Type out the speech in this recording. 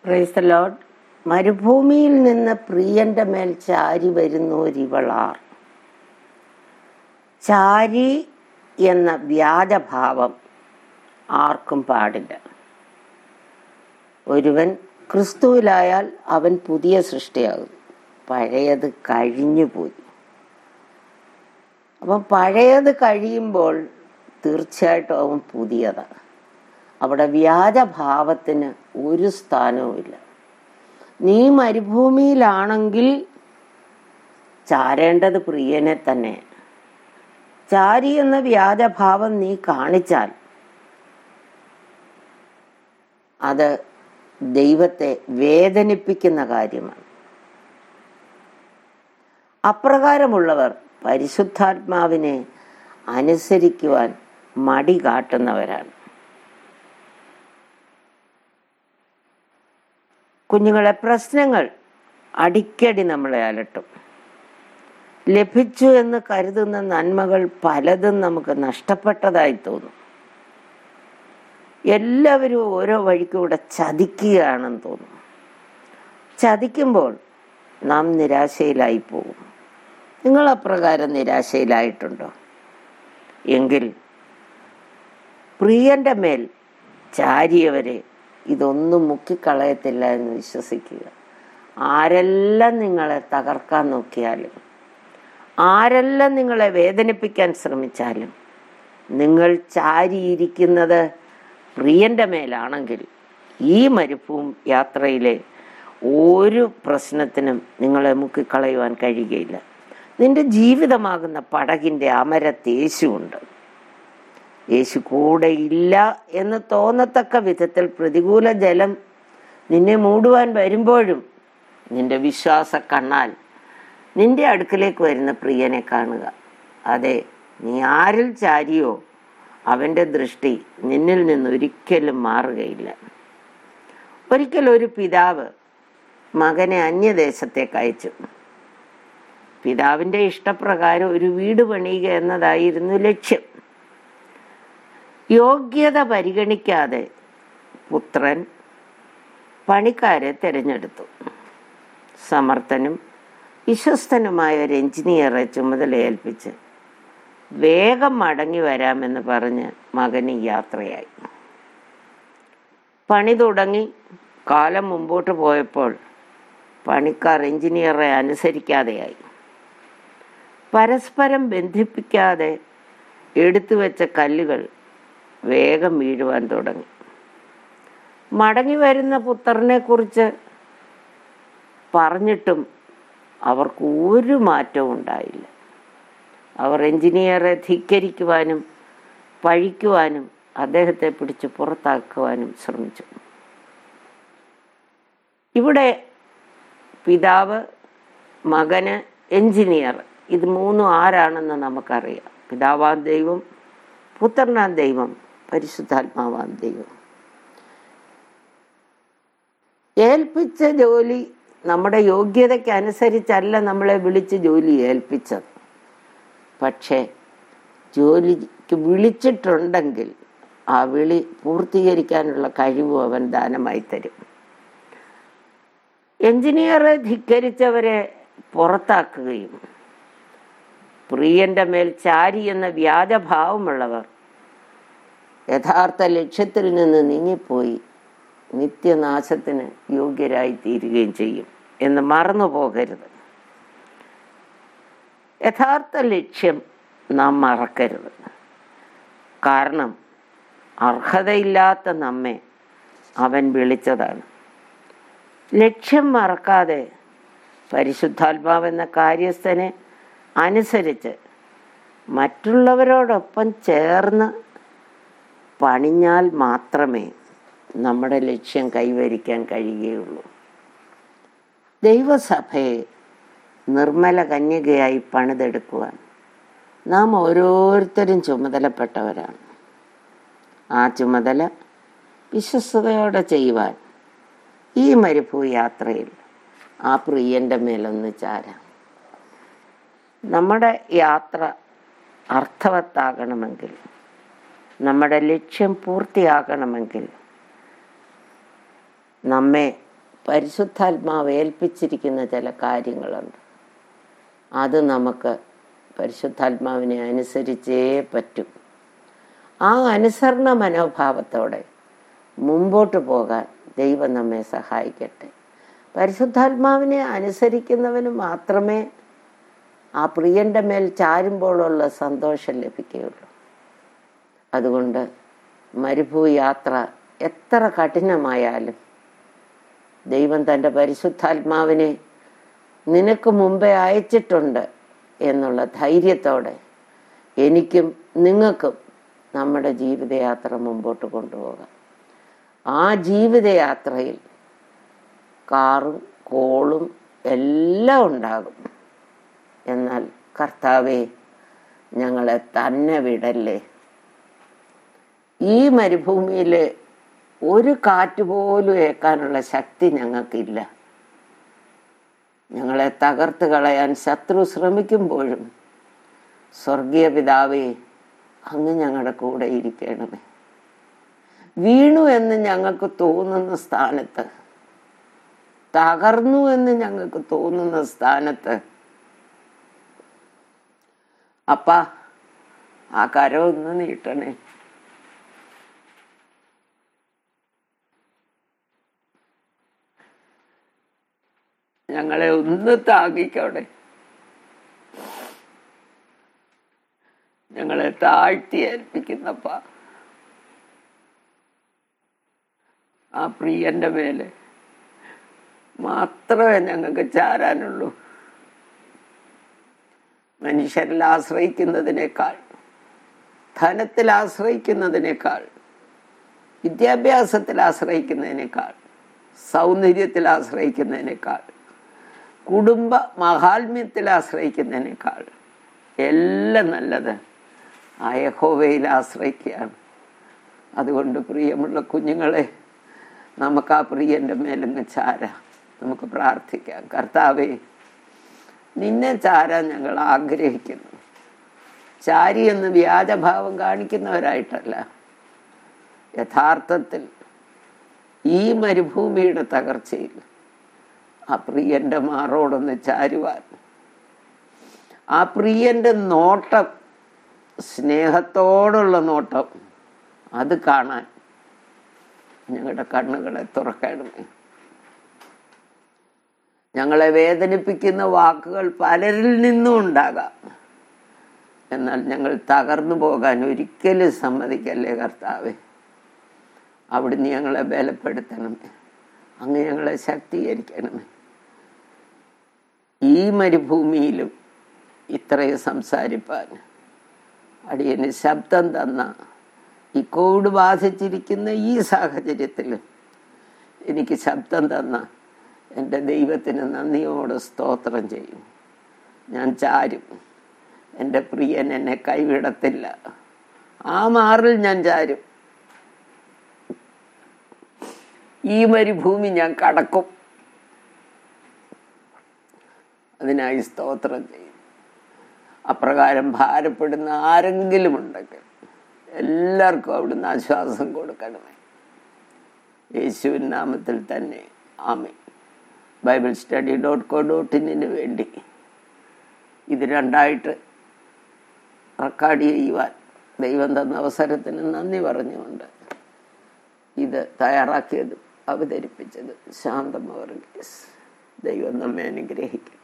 price load മരുഭൂമിയിൽ നിന്ന് പ്രിയന്റെ മേൽ ചാരി വരുന്നോരിവളാർ ചാരി എന്ന വ്യാജഭാവം ആർക്കും പാടില്ല ഒരുവൻ ക്രിസ്തുവിലായാൽ അവൻ പുതിയ സൃഷ്ടിയാകും പഴയത് കഴിഞ്ഞുപോയി അപ്പം പഴയത് കഴിയുമ്പോൾ തീർച്ചയായിട്ടും അവൻ പുതിയതാണ് അവിടെ വ്യാജഭാവത്തിന് ഒരു സ്ഥാനവുമില്ല നീ മരുഭൂമിയിലാണെങ്കിൽ ചാരേണ്ടത് പ്രിയനെ തന്നെ ചാരി എന്ന വ്യാജഭാവം നീ കാണിച്ചാൽ അത് ദൈവത്തെ വേദനിപ്പിക്കുന്ന കാര്യമാണ് അപ്രകാരമുള്ളവർ പരിശുദ്ധാത്മാവിനെ അനുസരിക്കുവാൻ മടി കാട്ടുന്നവരാണ് കുഞ്ഞുങ്ങളെ പ്രശ്നങ്ങൾ അടിക്കടി നമ്മളെ അലട്ടും ലഭിച്ചു എന്ന് കരുതുന്ന നന്മകൾ പലതും നമുക്ക് നഷ്ടപ്പെട്ടതായി തോന്നും എല്ലാവരും ഓരോ വഴിക്കൂടെ ചതിക്കുകയാണെന്ന് തോന്നും ചതിക്കുമ്പോൾ നാം നിരാശയിലായി പോകും നിങ്ങൾ അപ്രകാരം നിരാശയിലായിട്ടുണ്ടോ എങ്കിൽ പ്രിയന്റെ മേൽ ചാരിയവരെ ഇതൊന്നും മുക്കിക്കളയത്തില്ല എന്ന് വിശ്വസിക്കുക ആരെല്ലാം നിങ്ങളെ തകർക്കാൻ നോക്കിയാലും ആരെല്ലാം നിങ്ങളെ വേദനിപ്പിക്കാൻ ശ്രമിച്ചാലും നിങ്ങൾ ചാരിയിരിക്കുന്നത് പ്രിയന്റെ മേലാണെങ്കിൽ ഈ മരുഭൂം യാത്രയിലെ ഒരു പ്രശ്നത്തിനും നിങ്ങളെ മുക്കിക്കളയുവാൻ കഴിയുകയില്ല നിന്റെ ജീവിതമാകുന്ന പടകിന്റെ അമരത്ത് യേശുണ്ട് യേശു കൂടെ ഇല്ല എന്ന് തോന്നത്തക്ക വിധത്തിൽ പ്രതികൂല ജലം നിന്നെ മൂടുവാൻ വരുമ്പോഴും നിന്റെ വിശ്വാസ കണ്ണാൽ നിന്റെ അടുക്കിലേക്ക് വരുന്ന പ്രിയനെ കാണുക അതെ നീ ആരിൽ ചാരിയോ അവന്റെ ദൃഷ്ടി നിന്നിൽ നിന്ന് ഒരിക്കലും മാറുകയില്ല ഒരിക്കൽ ഒരു പിതാവ് മകനെ അന്യദേശത്തേക്ക് അയച്ചു പിതാവിന്റെ ഇഷ്ടപ്രകാരം ഒരു വീട് പണിയുക എന്നതായിരുന്നു ലക്ഷ്യം യോഗ്യത പരിഗണിക്കാതെ പുത്രൻ പണിക്കാരെ തിരഞ്ഞെടുത്തു സമർത്ഥനും വിശ്വസ്തനുമായ ഒരു എഞ്ചിനീയറെ ചുമതലയേൽപ്പിച്ച് വേഗം മടങ്ങി വരാമെന്ന് പറഞ്ഞ് മകന് യാത്രയായി പണി തുടങ്ങി കാലം മുമ്പോട്ട് പോയപ്പോൾ പണിക്കാർ എഞ്ചിനീയറെ അനുസരിക്കാതെയായി പരസ്പരം ബന്ധിപ്പിക്കാതെ എടുത്തു വെച്ച കല്ലുകൾ വേഗം വീഴുവാൻ തുടങ്ങി മടങ്ങി വരുന്ന പുത്രനെ കുറിച്ച് പറഞ്ഞിട്ടും അവർക്ക് ഒരു മാറ്റവും ഉണ്ടായില്ല അവർ എഞ്ചിനീയറെ ധിക്കരിക്കുവാനും പഴിക്കുവാനും അദ്ദേഹത്തെ പിടിച്ച് പുറത്താക്കുവാനും ശ്രമിച്ചു ഇവിടെ പിതാവ് മകന് എഞ്ചിനീയർ ഇത് മൂന്നും ആരാണെന്ന് നമുക്കറിയാം പിതാവാൻ ദൈവം പുത്രനാൻ ദൈവം പരിശുദ്ധാത്മാവാൻ ദൈവം ഏൽപ്പിച്ച ജോലി നമ്മുടെ യോഗ്യതയ്ക്ക് അനുസരിച്ചല്ല നമ്മളെ വിളിച്ച് ജോലി ഏൽപ്പിച്ചത് പക്ഷേ ജോലിക്ക് വിളിച്ചിട്ടുണ്ടെങ്കിൽ ആ വിളി പൂർത്തീകരിക്കാനുള്ള കഴിവും അവൻ ദാനമായി തരും എഞ്ചിനീയറെ ധിക്കരിച്ചവരെ പുറത്താക്കുകയും പ്രിയന്റെ മേൽ ചാരി എന്ന വ്യാജഭാവമുള്ളവർ യഥാർത്ഥ ലക്ഷ്യത്തിൽ നിന്ന് നീങ്ങിപ്പോയി നിത്യനാശത്തിന് യോഗ്യരായി തീരുകയും ചെയ്യും എന്ന് മറന്നു പോകരുത് യഥാർത്ഥ ലക്ഷ്യം നാം മറക്കരുത് കാരണം അർഹതയില്ലാത്ത നമ്മെ അവൻ വിളിച്ചതാണ് ലക്ഷ്യം മറക്കാതെ പരിശുദ്ധാത്മാവെന്ന കാര്യസ്ഥനെ അനുസരിച്ച് മറ്റുള്ളവരോടൊപ്പം ചേർന്ന് പണിഞ്ഞാൽ മാത്രമേ നമ്മുടെ ലക്ഷ്യം കൈവരിക്കാൻ കഴിയുകയുള്ളൂ ദൈവസഭയെ നിർമ്മല കന്യകയായി പണിതെടുക്കുവാൻ നാം ഓരോരുത്തരും ചുമതലപ്പെട്ടവരാണ് ആ ചുമതല വിശ്വസ്തയോടെ ചെയ്യുവാൻ ഈ മരുഭൂ യാത്രയിൽ ആ പ്രിയന്റെ മേലൊന്ന് ചാരാം നമ്മുടെ യാത്ര അർത്ഥവത്താകണമെങ്കിൽ നമ്മുടെ ലക്ഷ്യം പൂർത്തിയാകണമെങ്കിൽ നമ്മെ പരിശുദ്ധാത്മാവ് ഏൽപ്പിച്ചിരിക്കുന്ന ചില കാര്യങ്ങളുണ്ട് അത് നമുക്ക് പരിശുദ്ധാത്മാവിനെ അനുസരിച്ചേ പറ്റും ആ അനുസരണ മനോഭാവത്തോടെ മുമ്പോട്ട് പോകാൻ ദൈവം നമ്മെ സഹായിക്കട്ടെ പരിശുദ്ധാത്മാവിനെ അനുസരിക്കുന്നവന് മാത്രമേ ആ പ്രിയന്റെ മേൽ ചാരുമ്പോഴുള്ള സന്തോഷം ലഭിക്കുകയുള്ളൂ അതുകൊണ്ട് മരുഭൂ യാത്ര എത്ര കഠിനമായാലും ദൈവം തൻ്റെ പരിശുദ്ധാത്മാവിനെ നിനക്ക് മുമ്പേ അയച്ചിട്ടുണ്ട് എന്നുള്ള ധൈര്യത്തോടെ എനിക്കും നിങ്ങൾക്കും നമ്മുടെ ജീവിതയാത്ര മുമ്പോട്ട് കൊണ്ടുപോകാം ആ ജീവിതയാത്രയിൽ കാറും കോളും എല്ലാം ഉണ്ടാകും എന്നാൽ കർത്താവെ ഞങ്ങളെ തന്നെ വിടല്ലേ ഈ മരുഭൂമിയിൽ ഒരു കാറ്റ് പോലും ഏൽക്കാനുള്ള ശക്തി ഞങ്ങൾക്കില്ല ഞങ്ങളെ തകർത്ത് കളയാൻ ശത്രു ശ്രമിക്കുമ്പോഴും സ്വർഗീയ പിതാവേ അങ്ങ് ഞങ്ങളുടെ കൂടെ ഇരിക്കണമേ വീണു എന്ന് ഞങ്ങൾക്ക് തോന്നുന്ന സ്ഥാനത്ത് തകർന്നു എന്ന് ഞങ്ങൾക്ക് തോന്നുന്ന സ്ഥാനത്ത് അപ്പ ആ കരം ഒന്ന് നീട്ടണേ ഞങ്ങളെ ഒന്ന് താങ്ങിക്കോടെ ഞങ്ങളെ താഴ്ത്തി ഏൽപ്പിക്കുന്നപ്പ ആ പ്രിയന്റെ മേലെ മാത്രമേ ഞങ്ങൾക്ക് ചാരാനുള്ളൂ മനുഷ്യരിൽ ആശ്രയിക്കുന്നതിനേക്കാൾ ധനത്തിൽ ആശ്രയിക്കുന്നതിനേക്കാൾ വിദ്യാഭ്യാസത്തിൽ ആശ്രയിക്കുന്നതിനേക്കാൾ സൗന്ദര്യത്തിൽ ആശ്രയിക്കുന്നതിനേക്കാൾ കുടുംബ മഹാത്മ്യത്തിൽ ആശ്രയിക്കുന്നതിനേക്കാൾ എല്ലാം നല്ലത് ആ യഹോവയിൽ ആശ്രയിക്കുകയാണ് അതുകൊണ്ട് പ്രിയമുള്ള കുഞ്ഞുങ്ങളെ നമുക്ക് ആ പ്രിയന്റെ മേലങ്ങ് ചാരാം നമുക്ക് പ്രാർത്ഥിക്കാം കർത്താവേ നിന്നെ ചാരാൻ ഞങ്ങൾ ആഗ്രഹിക്കുന്നു ചാരി എന്ന് വ്യാജഭാവം കാണിക്കുന്നവരായിട്ടല്ല യഥാർത്ഥത്തിൽ ഈ മരുഭൂമിയുടെ തകർച്ചയിൽ ആ പ്രിയന്റെ മാറോടൊന്ന് ചാരുവാൻ ആ പ്രിയന്റെ നോട്ടം സ്നേഹത്തോടുള്ള നോട്ടം അത് കാണാൻ ഞങ്ങളുടെ കണ്ണുകളെ തുറക്കണമേ ഞങ്ങളെ വേദനിപ്പിക്കുന്ന വാക്കുകൾ പലരിൽ നിന്നും ഉണ്ടാകാം എന്നാൽ ഞങ്ങൾ തകർന്നു പോകാൻ ഒരിക്കലും സമ്മതിക്കല്ലേ കർത്താവെ അവിടുന്ന് ഞങ്ങളെ ബലപ്പെടുത്തണമേ അങ്ങ് ഞങ്ങളെ ശക്തീകരിക്കണമേ ഈ മരുഭൂമിയിലും ഇത്രയും സംസാരിപ്പാൻ അടിയന് ശബ്ദം തന്ന ഈ കോവിഡ് ബാധിച്ചിരിക്കുന്ന ഈ സാഹചര്യത്തിൽ എനിക്ക് ശബ്ദം തന്ന എൻ്റെ ദൈവത്തിന് നന്ദിയോട് സ്തോത്രം ചെയ്യും ഞാൻ ചാരും എൻ്റെ പ്രിയൻ എന്നെ കൈവിടത്തില്ല ആ മാറിൽ ഞാൻ ചാരും ഈ മരുഭൂമി ഞാൻ കടക്കും അതിനായി സ്തോത്രം ചെയ്യും അപ്രകാരം ഭാരപ്പെടുന്ന ആരെങ്കിലും ഉണ്ടെങ്കിൽ എല്ലാവർക്കും അവിടുന്ന് ആശ്വാസം കൊടുക്കണമേ യേശുവിൻ നാമത്തിൽ തന്നെ ആമേ Bible study dot co dot ഇന്നിന് വേണ്ടി ഇത് രണ്ടായിട്ട് റെക്കോർഡ് ചെയ്യുവാൻ ദൈവം തന്ന അവസരത്തിന് നന്ദി പറഞ്ഞുകൊണ്ട് ഇത് തയ്യാറാക്കിയതും അവതരിപ്പിച്ചത് ശാന്തമവർഗീസ് ദൈവം നമ്മെ അനുഗ്രഹിക്കും